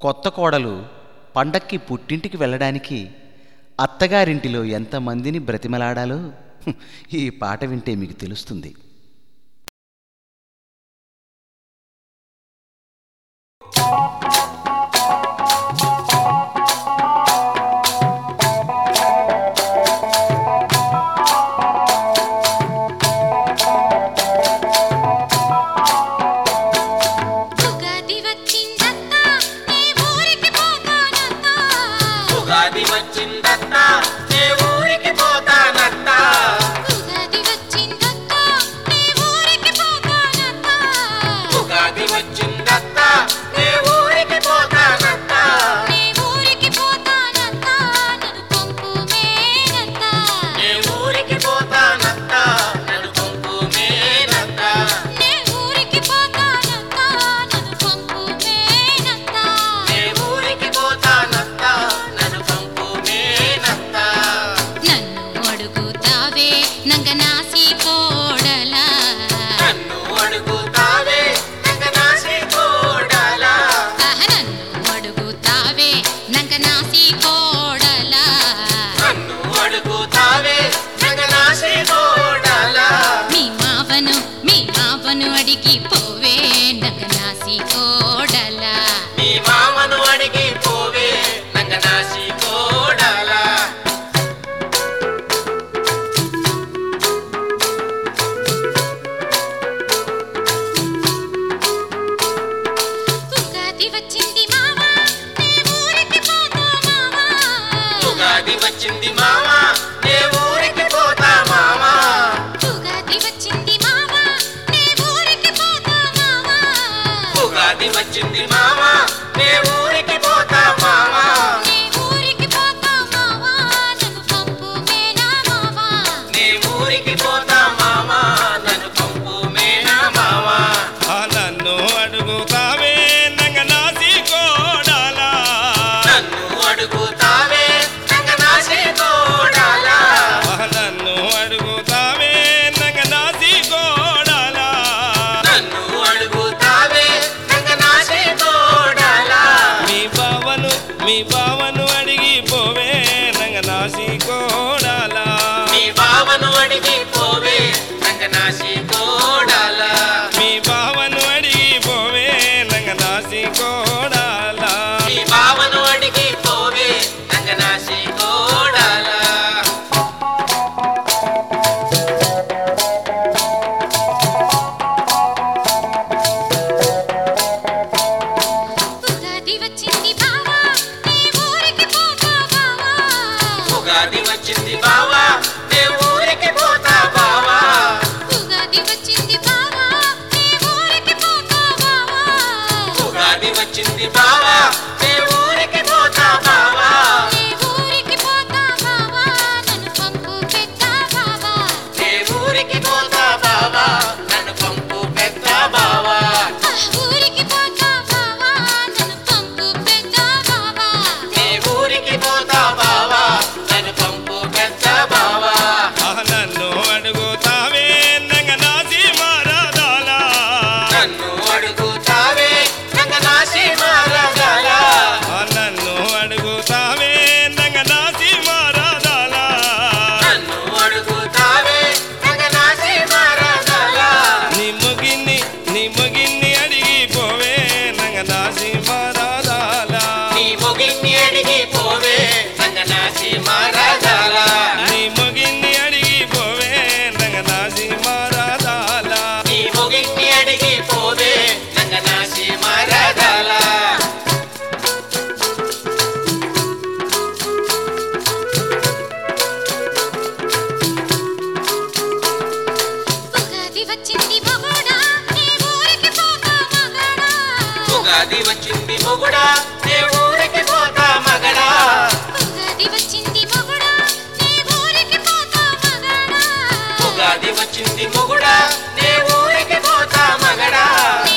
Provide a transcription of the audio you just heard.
కొత్త కోడలు పండక్కి పుట్టింటికి వెళ్ళడానికి అత్తగారింటిలో ఎంతమందిని బ్రతిమలాడాలో హ్మ్, ఈ పాట వింటే మీకు తెలుస్తుంది ఉగాది వచ్చిందత్త నీ ఊరికి పోతానత్త ఉగాది వచ్చిందత్త ఏ ఊరికి పోతానత్త ఉగాది వచ్చిందత్త నీ ఊరికి పోతానత్త ఉగాది వచ్చిందత్త ఏ ఊరికి పోతానత్త నీ ఊరికి పోతానత్త నన్ను పంపు మేనత్త ఏ ఊరికి పోతానత్త నన్ను పంపు మేనత్త నీ ఊరికి పోతానత్త నన్ను పంపు మేనత్త ఏ ఊరికి పోతానత్త నన్ను పంపు మేనత్త నన్ను అడుగుతావే నంగనాసి కోడలా నన్ను అడుగుతావే నంగనాసి కోడలా ఆహ నన్ను అడుగుతావే నంగనాసి కోడలా నన్ను అడుగుతావే నంగనాసి కోడలా మీ మావను మీ మావను అడిగి పోవే నంగనాసి కోడలా నీ మామను అడిగి పోవే నంగనాసి కోడలా ఉగాది వచ్చింది మావా నీ ఊరికి పోతా మావా ఉగాది వచ్చింది మామా ఏ ఊరికి పోతా మామా ఉగాది వచ్చింది మావా నీ ఊరికి పోతా మావా ఉగాది వచ్చింది మామా ఏ ఊరికి పోతా మామా నీ ఊరికి పోతా మావా నన్ను పంపు మేనా మావా నీ ఊరికి పోతా మామా నన్ను పంపు మేనా మామా ఆ నన్ను అడుగుతావే నంగనాసి కోడాలా నన్ను అడుగుతావే నంగనాసి కోడలా ఆ నన్ను అడుగుతావే నంగనాసి కోడాలా నన్ను అడుగుతావే నంగనాసి కోడలా మీ బావను మీ బావను అడిగి పోవే నంగనాసి కోడాలా మీ బావను అడిగి పోవే నంగనాసి కోడలా మీ బావను అడిగి పోవే నంగనాసి కోడాలా మీ బావను అడిగి పోవే నంగనాసి కోడలా ఉగాది వచ్చింది బావా నీ ఊరికి పోతా బావా ఉగాది వచ్చింది బావా నే ఊరికి పోతా బావా ఉగాది వచ్చింది బావా నీ ఊరికి పోతా బావా ఉగాది వచ్చింది బావా నే ఊరికి పోతా బావా నీ ఊరికి పోతా బావా నన్ను పంపు పెద్ద బావా నే ఊరికి పోతా బావా నన్ను పంపు పెద్ద బావా ఆ ఊరికి పోతా బావా నన్ను పంపు పెద్ద బావా నే ఊరికి పోతా బావా నన్ను పంపు పెద్ద బావా ఆ నన్ను అడుగుతావే నంగనాసి మారాదాలా నన్ను అడుగుతావే నంగనాసి మారగల ఆ నన్ను అడుగుతావే నంగనాసి మారాదాలా నన్ను అడుగుతావే నంగనాసి మారగల నీ ముగిన్ని నీ ముగిన్ని అడిగి పోవే నంగనాసి మారాదాలా నీ మొగిన్ని అడిగి పోవే నంగనాసి మారగల నీ ముగిన్ని అడిగి పోవే నంగనాసి మారాదాలా నీ మొగిన్ని అడిగి పోవే నంగనాసి మారగల ఉగాది వచ్చింది మొగుడా నీ ఊరికి పోతా మగడా ఉగాది వచ్చింది మొగుడా నే ఊరికి పోతా మగడా ఉగాది వచ్చింది మొగుడా నీ ఊరికి పోతా మగడా ఉగాది వచ్చింది మొగుడా నే ఊరికి పోతా మగడా నీ